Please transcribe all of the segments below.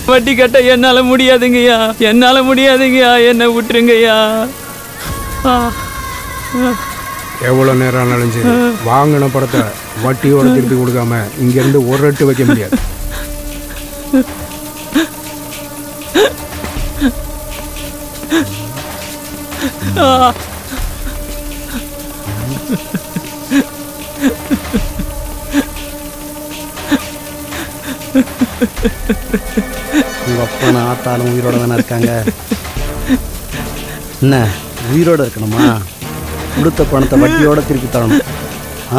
வட்டி கட்ட என்னால முடியாதுங்கய்யா என்னால முடியாதுங்கய்யா என்னை விட்டுருங்கய்யா ஆ, ஆ. எவ்வளோ நேரம் ஆனாலும் சரி வாங்கின படத்தை வட்டியோட திருப்பி கொடுக்காம இங்கேருந்து ஒரு ரெட்டு வைக்க முடியாது ஆ. உங்கள் அப்பா ஆத்தாலும் உயிரோட தானே இருக்காங்க என்ன உயிரோட இருக்கணுமா கொடுத்த பணத்தை வட்டியோட திருப்பி தரணும் ஆ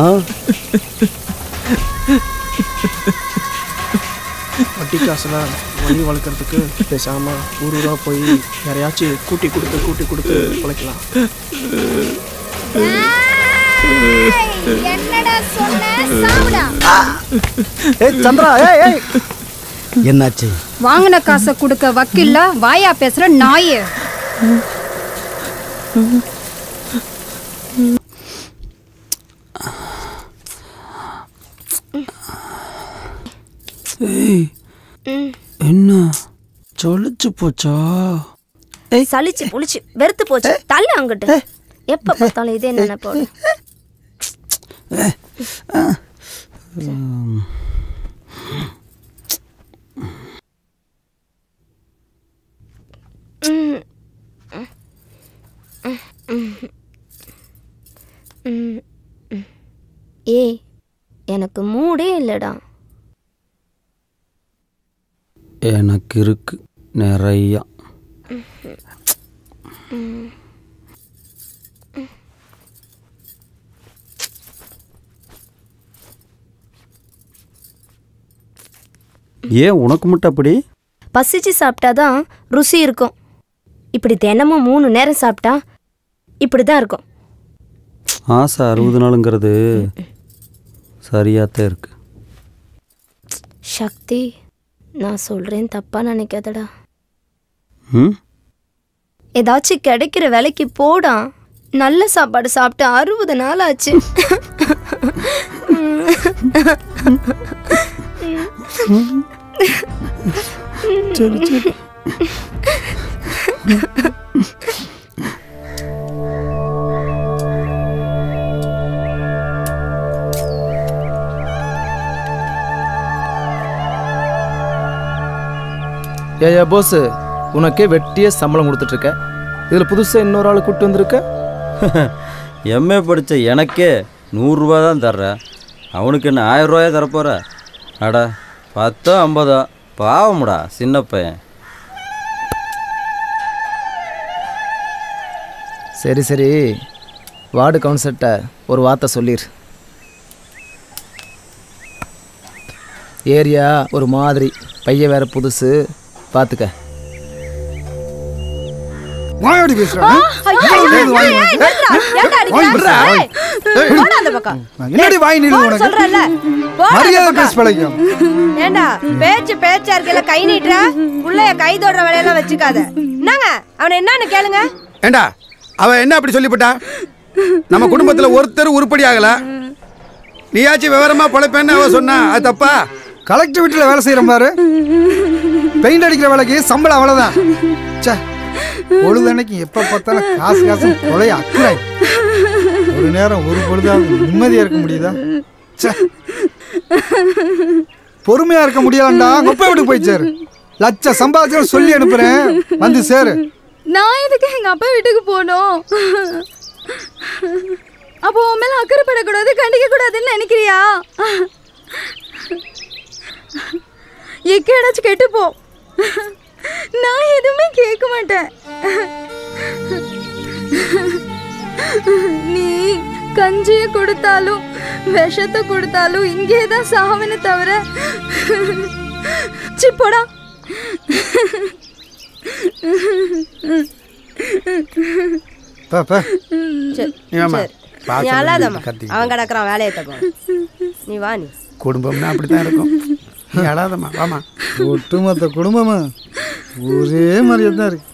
வட்டி காசுலாம் வழி வளர்க்குறதுக்கு பேசாமல் ஊர் ஊராக போய் யாரையாச்சும் கூட்டி கொடுத்து கூட்டி கொடுத்து பிழைக்கலாம் என்னடா சொன்ன சாவுடா ஏய் சந்திரா ஏய் ஏய் என்னாச்சு வாங்கின காசை கொடுக்க வக்கில்ல வாயா பேசுற நாயே ஏய் என்ன சொலிச்சு போச்சா சலிச்சு புளிச்சு வெறுத்து போச்சு தள்ளு அங்கிட்டு எப்ப பார்த்தாலும் இதே நினைப்போடு ம். ஏய் எனக்கு மூடே இல்லடா எனக்கு இருக்கு நிறையா ஏன் உனக்கு மட்டும் அப்படி பசிச்சு சாப்பிட்டாதான் ருசி இருக்கும் இப்படி தினமும் மூணு நேரம் சாப்பிட்டா இப்படி தான் இருக்கும் ஆசை அறுபது நாளுங்கிறது சரியாத்தான் இருக்கு சக்தி நான் சொல்றேன் தப்பா நினைக்காதடா ம் ஏதாச்சும் கிடைக்கிற வேலைக்கு போடா நல்ல சாப்பாடு சாப்பிட்டு அறுபது நாள் ஆச்சு சரி சரி ஏயா போஸ் உனக்கே வெட்டியே சம்பளம் கொடுத்துட்ருக்க இதில் புதுசாக இன்னொரு ஆள் கூப்பிட்டு வந்திருக்க எம்ஏ படித்த எனக்கே நூறுரூவா தான் தர்றேன் அவனுக்கு என்ன ஆயிரம் ரூபாயா தரப்போற அட பத்தோ ஐம்பதோ பாவம்டா சின்ன பையன் சரி சரி வார்டு கவுன்சிலர்கிட்ட ஒரு வார்த்தை சொல்லிடு ஏரியா ஒரு மாதிரி பையன் வேற புதுசு பார்த்துக்க வாயாடி பேசுறேன் என்னடி வாய் நில்லு உனக்கு சொல்றல மரியாதை பேச பழகும் ஏண்டா பேச்சு பேச்சா இருக்கல கை நீட்டுற புள்ளைய கை தொடுற வேலையெல்லாம் வச்சுக்காத என்னங்க அவனை என்னன்னு கேளுங்க ஏண்டா அவ என்ன அப்படி சொல்லிவிட்டா நம்ம குடும்பத்துல ஒருத்தர் உருப்படி ஆகல நீயாச்சும் விவரமா பொழைப்பேன்னு அவ சொன்னா அது தப்பா கலெக்டர் வீட்டில் வேலை செய்யற பாரு பெயிண்ட் அடிக்கிற வேலைக்கு சம்பளம் அவ்வளவுதான் ச்சே பொழுதன்னைக்கு எப்ப பார்த்தாலும் காசு காசு கொலைய அக்குறாய் ஒரு நேரம் ஒரு பொழுதாவது நிம்மதியா இருக்க முடியுதா ச்சே பொறுமையா இருக்க முடியலண்டா குப்பை வீட்டுக்கு போய் சேரு லட்ச சம்பாதிச்சு சொல்லி அனுப்புறேன் வந்து சேரு நான் எதுக்கு எங்க அப்பா வீட்டுக்கு போகணும் அப்போ உன் மேல அக்கறைப்படக்கூடாது கண்டிக்க கூடாதுன்னு நினைக்கிறியா எக்கேடாச்சும் கெட்டு போ நான் எதுவுமே கேட்க மாட்டேன் நீ கஞ்சிய கொடுத்தாலும் விஷத்தை கொடுத்தாலும் இங்கே தான் சாவனே தவிர சிப்போடா பா பா சரி, நீ வாம்மா. சரி. பாசம் நீ அழாதம்மா கத்திக்கிட்டு. அவன் கிடக்குறான் வேலையை தப்பா நீ வா நீ குடும்பம்னா அப்படித்தான் இருக்கும் நீ அழாதம்மா வாமா ஒட்டுமொத்த குடும்பமா ஒரே மாதிரியே தான் இருக்கு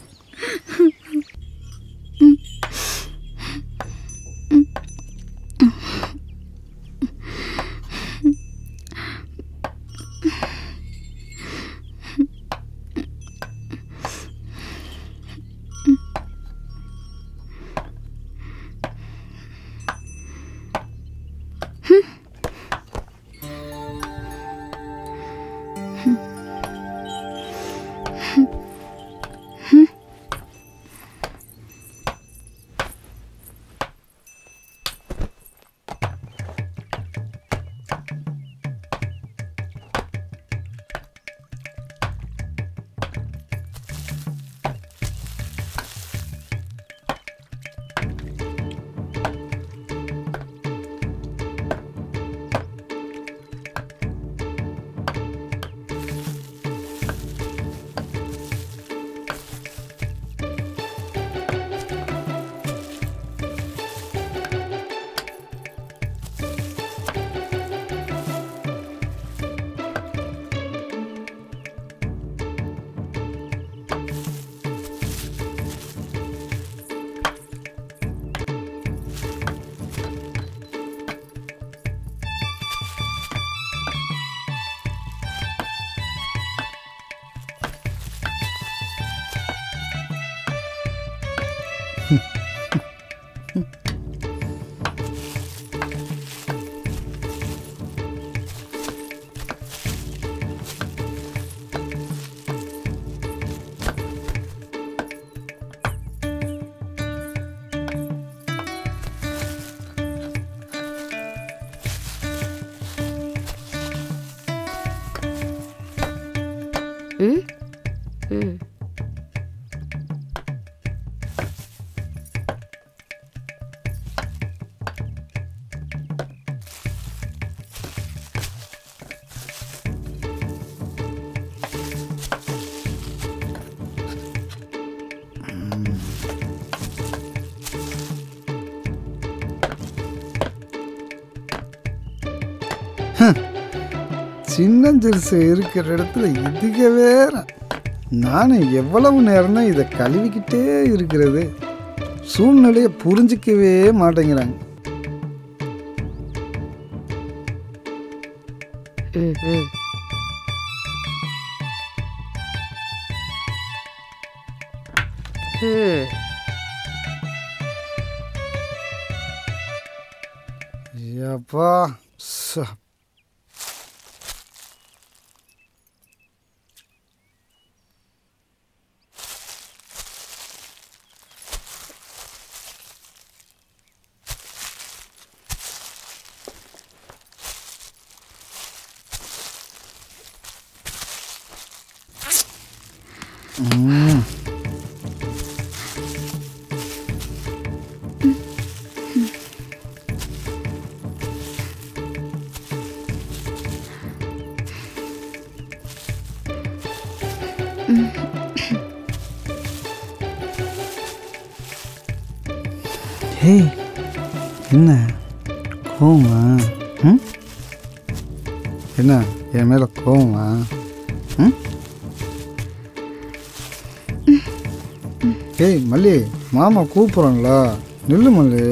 ம் ம் சின்னஞ்சிறுசு இருக்கிற இடத்துல இதுக வேற நானும் எவ்வளவு நேரம் தான் இதை கழுவிக்கிட்டே இருக்கிறது சூழ்நிலையை புரிஞ்சிக்கவே மாட்டேங்கிறாங்க ம் ம் ம் அப்பா ச ம் ஏய் என்ன கோவமா ம் என்ன என் மேலே கோவமா ம் ஏய் மல்லி மாமா கூப்பிட்றோம்ல நில்லு மல்லி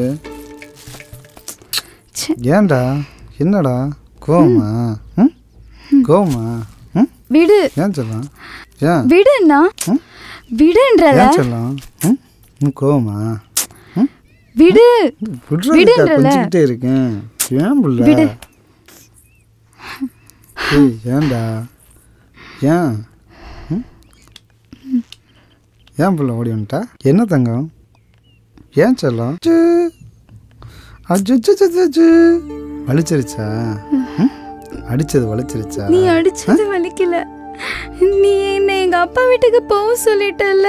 ஏன்டா என்னடா கோவமா ம் கோவமா ம் விடு ஏன் சொல்லலாம் ஏன் விடுண்ணா ம்? விடுன்றல ஏன் சொல்லலாம் ம் ம் கோவமா விடு விடுறதுக்கா விடுன்றல. கொஞ்சிக்கிட்டே இருக்கேன் ஏன் புள்ள விடு. ஏய் ஏன்டா ஏன் ம்? ஏன் புள்ள ஓடி வந்துட்டா என்ன தங்கம் ஏன் செல்லம் அச்சு. அச்சு, அச்சு, அச்சு, அச்சு. வலிச்சிருச்சா ம்? அடிச்சது வலிச்சிருச்சா நீ அடிச்சது வலிக்கல நீ என்ன எங்க அப்பா வீட்டுக்கு போக சொல்லிட்டல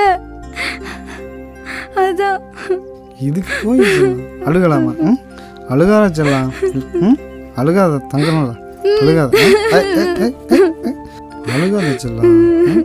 அதான் இதுக்கு போய் செல்லம். அழுகலாமா ம் அழுகாத செல்லாம் ம் அழுகாத தங்கணும்ல அழுகாத ம்? ஏய், ஏய், ஏய், ஏய், ஏய். அழுகாத செல்லாம் ம்?